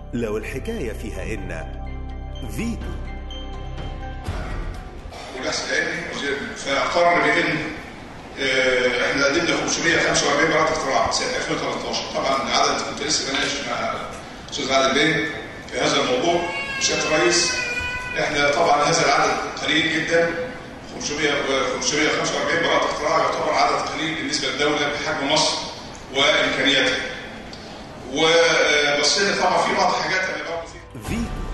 لو الحكاية فيها إن فيتو والبحث العلمي فقرر بان آه، احنا قدمنا 545 براءه اختراع سنه 2013 طبعا العدد كنت لسه بناقش مع الاستاذ عادل بيه في هذا الموضوع وسياده الرئيس احنا طبعا هذا العدد قليل جدا 500 و 545 براءه اختراع يعتبر عدد قليل بالنسبه للدوله بحجم مصر وامكانياتها وبصينا طبعا في بعض الحاجات اللي برضه في فيتو